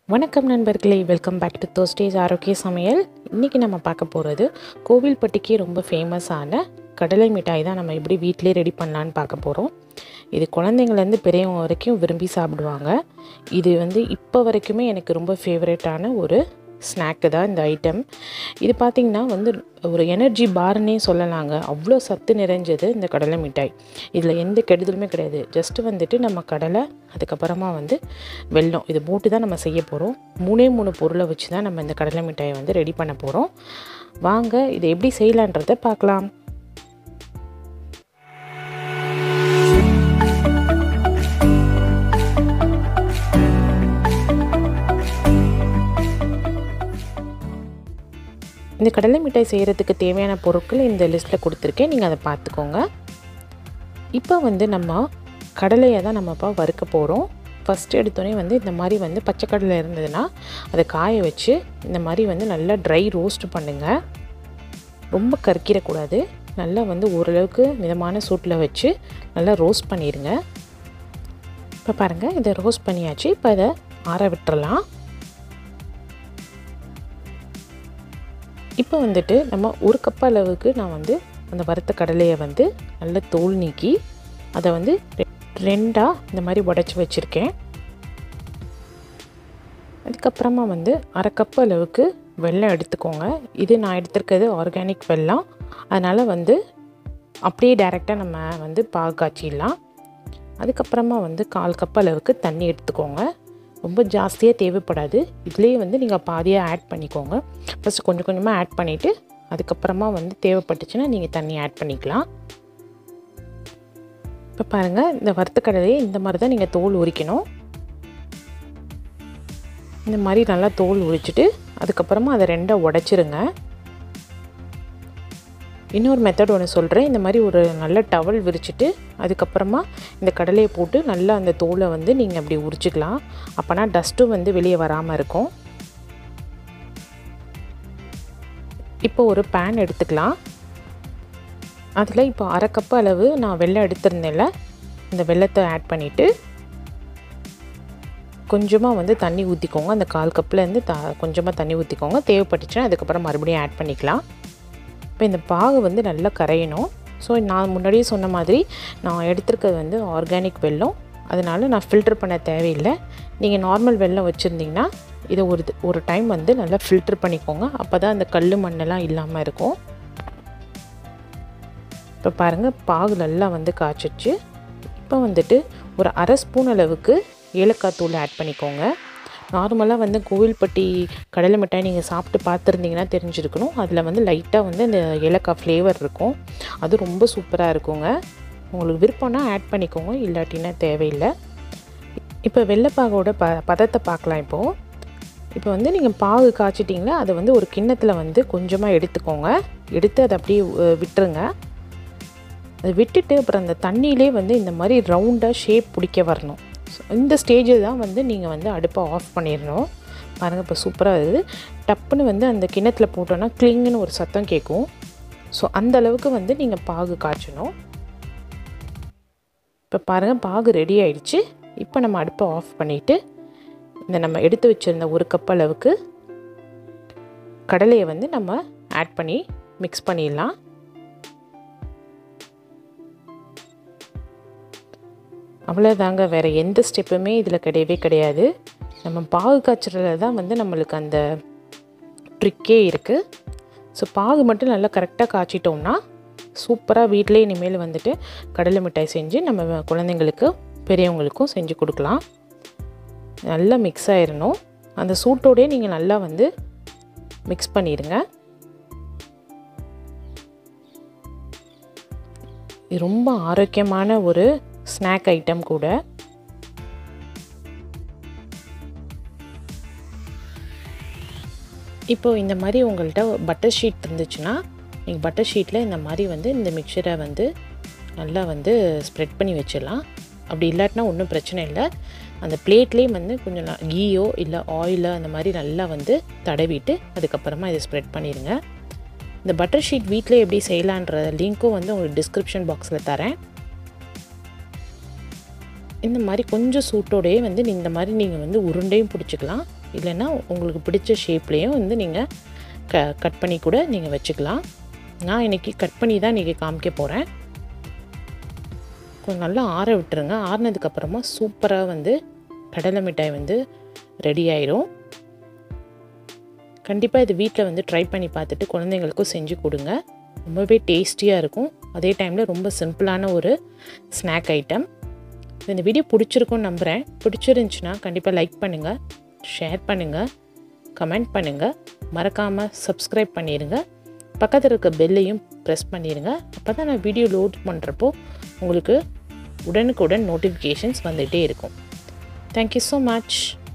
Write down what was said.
வணக்கம் நண்பர்களே welcome back to தோஸ்டேஸ் ஆரோக்கிய சமையல் இன்றைக்கி நம்ம பார்க்க போகிறது கோவில்பட்டிக்கு ரொம்ப ஃபேமஸான கடலை மிட்டாய் தான் நம்ம எப்படி வீட்டிலே ரெடி பண்ணலான்னு பார்க்க போகிறோம் இது குழந்தைங்கள்லேருந்து பெரியவங்க வரைக்கும் விரும்பி சாப்பிடுவாங்க இது வந்து இப்போ வரைக்குமே எனக்கு ரொம்ப ஃபேவரட்டான ஒரு ஸ்நாக்கு தான் இந்த ஐட்டம் இது பார்த்திங்கன்னா வந்து ஒரு எனர்ஜி பார்னே சொல்லலாங்க அவ்வளோ சத்து நிறைஞ்சது இந்த கடலை மிட்டாய் இதில் எந்த கெடுதலுமே கிடையாது ஜஸ்ட்டு வந்துட்டு நம்ம கடலை அதுக்கப்புறமா வந்து வெல்லம் இது போட்டு தான் நம்ம செய்ய போகிறோம் மூணே மூணு பொருளை வச்சு தான் நம்ம இந்த கடலை மிட்டாயை வந்து ரெடி பண்ண போகிறோம் வாங்க இதை எப்படி செய்யலான்றதை பார்க்கலாம் இந்த கடலை மிட்டாய் செய்கிறதுக்கு தேவையான பொருட்கள் இந்த லிஸ்ட்டில் கொடுத்துருக்கேன் நீங்கள் அதை பார்த்துக்கோங்க இப்போ வந்து நம்ம கடலையை தான் நம்ம இப்போ வறுக்க போகிறோம் ஃபஸ்ட்டு எடுத்தோடனே வந்து இந்த மாதிரி வந்து பச்சை கடலை இருந்ததுன்னா அதை காய வச்சு இந்த மாதிரி வந்து நல்லா ட்ரை ரோஸ்ட் பண்ணுங்கள் ரொம்ப கறிக்கிடக்கூடாது நல்லா வந்து ஓரளவுக்கு மிதமான சூட்டில் வச்சு நல்லா ரோஸ்ட் பண்ணிடுங்க இப்போ பாருங்கள் இதை ரோஸ்ட் பண்ணியாச்சு இப்போ அதை ஆற விட்டுறலாம் இப்போ வந்துட்டு நம்ம ஒரு கப் அளவுக்கு நான் வந்து அந்த வறுத்த கடலையை வந்து நல்லா தோல் நீக்கி அதை வந்து ரெண்டாக இந்த மாதிரி உடச்சி வச்சுருக்கேன் அதுக்கப்புறமா வந்து அரை கப் அளவுக்கு வெல்லம் எடுத்துக்கோங்க இது நான் எடுத்துருக்கிறது ஆர்கானிக் வெல்லம் அதனால் வந்து அப்படியே டைரெக்டாக நம்ம வந்து பாகு காய்ச்சிடலாம் அதுக்கப்புறமா வந்து கால் கப் அளவுக்கு தண்ணி எடுத்துக்கோங்க ரொம்ப ஜாஸ்தியாக தேவைப்படாது இதுலேயே வந்து நீங்கள் பாதியாக ஆட் பண்ணிக்கோங்க ஃபஸ்ட்டு கொஞ்சம் கொஞ்சமாக ஆட் பண்ணிவிட்டு அதுக்கப்புறமா வந்து தேவைப்பட்டுச்சுன்னா நீங்கள் தண்ணி ஆட் பண்ணிக்கலாம் இப்போ பாருங்கள் இந்த வறுத்த கடலையை இந்த மாதிரி தான் நீங்கள் தோல் உரிக்கணும் இந்த மாதிரி நல்லா தோல் உரிச்சிட்டு அதுக்கப்புறமா அதை ரெண்டாக உடச்சிருங்க இன்னொரு மெத்தட் ஒன்று சொல்கிறேன் இந்த மாதிரி ஒரு நல்ல டவல் விரிச்சிட்டு அதுக்கப்புறமா இந்த கடலையை போட்டு நல்லா அந்த தோலை வந்து நீங்கள் அப்படி உரிச்சிக்கலாம் அப்போனா டஸ்ட்டும் வந்து வெளியே வராமல் இருக்கும் இப்போ ஒரு பேன் எடுத்துக்கலாம் அதில் இப்போ அரை கப்பு அளவு நான் வெள்ளம் எடுத்திருந்தேன்ல இந்த வெள்ளத்தை ஆட் பண்ணிவிட்டு கொஞ்சமாக வந்து தண்ணி ஊற்றிக்கோங்க அந்த கால் கப்லேருந்து த கொஞ்சமாக தண்ணி ஊற்றிக்கோங்க தேவைப்பட்டுச்சுன்னா அதுக்கப்புறம் மறுபடியும் ஆட் பண்ணிக்கலாம் இப்போ இந்த பாகு வந்து நல்லா கரையணும் ஸோ நான் முன்னாடியே சொன்ன மாதிரி நான் எடுத்திருக்கிறது வந்து ஆர்கானிக் வெல்லம் அதனால் நான் ஃபில்டர் பண்ண தேவையில்லை நீங்கள் நார்மல் வெல்லம் வச்சுருந்தீங்கன்னா இதை ஒரு ஒரு டைம் வந்து நல்லா ஃபில்டர் பண்ணிக்கோங்க அப்போ தான் அந்த கல் மண்ணெல்லாம் இல்லாமல் இருக்கும் இப்போ பாருங்கள் பாகு நல்லா வந்து காய்ச்சிச்சு இப்போ வந்துட்டு ஒரு அரை ஸ்பூன் அளவுக்கு ஏலக்காய் தூள் ஆட் பண்ணிக்கோங்க நார்மலாக வந்து கோவில்பட்டி கடலை மிட்டாய் நீங்கள் சாப்பிட்டு பார்த்துருந்தீங்கன்னா தெரிஞ்சிருக்கணும் அதில் வந்து லைட்டாக வந்து இந்த ஏலக்காய் ஃப்ளேவர் இருக்கும் அது ரொம்ப சூப்பராக இருக்குங்க உங்களுக்கு விருப்பம்னா ஆட் பண்ணிக்கோங்க இல்லாட்டினா தேவையில்லை இப்போ வெள்ளைப்பாகோட ப பதத்தை பார்க்கலாம் இப்போது இப்போ வந்து நீங்கள் பாகு காய்ச்சிட்டிங்களா அதை வந்து ஒரு கிண்ணத்தில் வந்து கொஞ்சமாக எடுத்துக்கோங்க எடுத்து அதை அப்படியே விட்டுருங்க அதை விட்டுட்டு அப்புறம் அந்த தண்ணியிலே வந்து இந்த மாதிரி ரவுண்டாக ஷேப் பிடிக்க வரணும் இந்த ஸ்டேஜில் தான் வந்து நீங்கள் வந்து அடுப்பை ஆஃப் பண்ணிடணும் பாருங்கள் இப்போ சூப்பராக இருக்குது டப்புன்னு வந்து அந்த கிணத்துல போட்டோன்னா கிளிங்குன்னு ஒரு சத்தம் கேட்கும் ஸோ அந்த அளவுக்கு வந்து நீங்கள் பாகு காய்ச்சணும் இப்போ பாருங்கள் பாகு ரெடி ஆயிடுச்சு இப்போ நம்ம அடுப்பை ஆஃப் பண்ணிவிட்டு இந்த நம்ம எடுத்து வச்சுருந்த ஒரு கப் அளவுக்கு கடலையை வந்து நம்ம ஆட் பண்ணி மிக்ஸ் பண்ணிடலாம் அவ்வளோதாங்க வேறு எந்த ஸ்டெப்புமே இதில் கிடையவே கிடையாது நம்ம பாகு காய்ச்சறதுல தான் வந்து நம்மளுக்கு அந்த ட்ரிக்கே இருக்குது ஸோ பாகு மட்டும் நல்லா கரெக்டாக காய்ச்சிட்டோம்னா சூப்பராக வீட்டிலே இனிமேல் வந்துட்டு கடலை மிட்டாய் செஞ்சு நம்ம குழந்தைங்களுக்கு பெரியவங்களுக்கும் செஞ்சு கொடுக்கலாம் நல்லா மிக்ஸ் ஆயிடணும் அந்த சூட்டோடையே நீங்கள் நல்லா வந்து மிக்ஸ் பண்ணிடுங்க இது ரொம்ப ஆரோக்கியமான ஒரு ஸ்நாக் ஐட்டம் கூட இப்போது இந்த மாதிரி உங்கள்கிட்ட பட்டர் ஷீட் இருந்துச்சுன்னா நீங்கள் பட்டர் ஷீட்டில் இந்த மாதிரி வந்து இந்த மிக்சரை வந்து நல்லா வந்து ஸ்ப்ரெட் பண்ணி வச்சிடலாம் அப்படி இல்லாட்டினா ஒன்றும் பிரச்சனை இல்லை அந்த பிளேட்லேயே வந்து கொஞ்சம் கீயோ இல்லை ஆயிலோ அந்த மாதிரி நல்லா வந்து தடவிட்டு அதுக்கப்புறமா இதை ஸ்ப்ரெட் பண்ணிடுங்க இந்த பட்டர் ஷீட் வீட்டில் எப்படி செய்யலான்ற லிங்க்கும் வந்து உங்களுக்கு டிஸ்கிரிப்ஷன் பாக்ஸில் தரேன் இந்த மாதிரி கொஞ்சம் சூட்டோடையே வந்து இந்த மாதிரி நீங்கள் வந்து உருண்டையும் பிடிச்சிக்கலாம் இல்லைன்னா உங்களுக்கு பிடிச்ச ஷேப்லேயும் வந்து நீங்கள் க கட் பண்ணி கூட நீங்கள் வச்சுக்கலாம் நான் இன்றைக்கி கட் பண்ணி தான் இன்றைக்கி காமிக்க போகிறேன் கொஞ்சம் நல்லா ஆற விட்டுருங்க ஆறினதுக்கப்புறமா சூப்பராக வந்து கடலை மிட்டாய் வந்து ரெடி ஆயிரும் கண்டிப்பாக இது வீட்டில் வந்து ட்ரை பண்ணி பார்த்துட்டு குழந்தைங்களுக்கும் செஞ்சு கொடுங்க ரொம்பவே டேஸ்டியாக இருக்கும் அதே டைமில் ரொம்ப சிம்பிளான ஒரு ஸ்நாக் ஐட்டம் இந்த வீடியோ பிடிச்சிருக்கும்னு நம்புகிறேன் பிடிச்சிருந்துச்சுன்னா கண்டிப்பாக லைக் பண்ணுங்கள் ஷேர் பண்ணுங்கள் கமெண்ட் பண்ணுங்கள் மறக்காமல் சப்ஸ்கிரைப் பண்ணிடுங்க பக்கத்தில் இருக்க பெல்லையும் ப்ரெஸ் பண்ணிடுங்க அப்போ தான் நான் வீடியோ லோட் பண்ணுறப்போ உங்களுக்கு உடனுக்குடன் நோட்டிஃபிகேஷன்ஸ் வந்துகிட்டே இருக்கும் தேங்க்யூ ஸோ மச்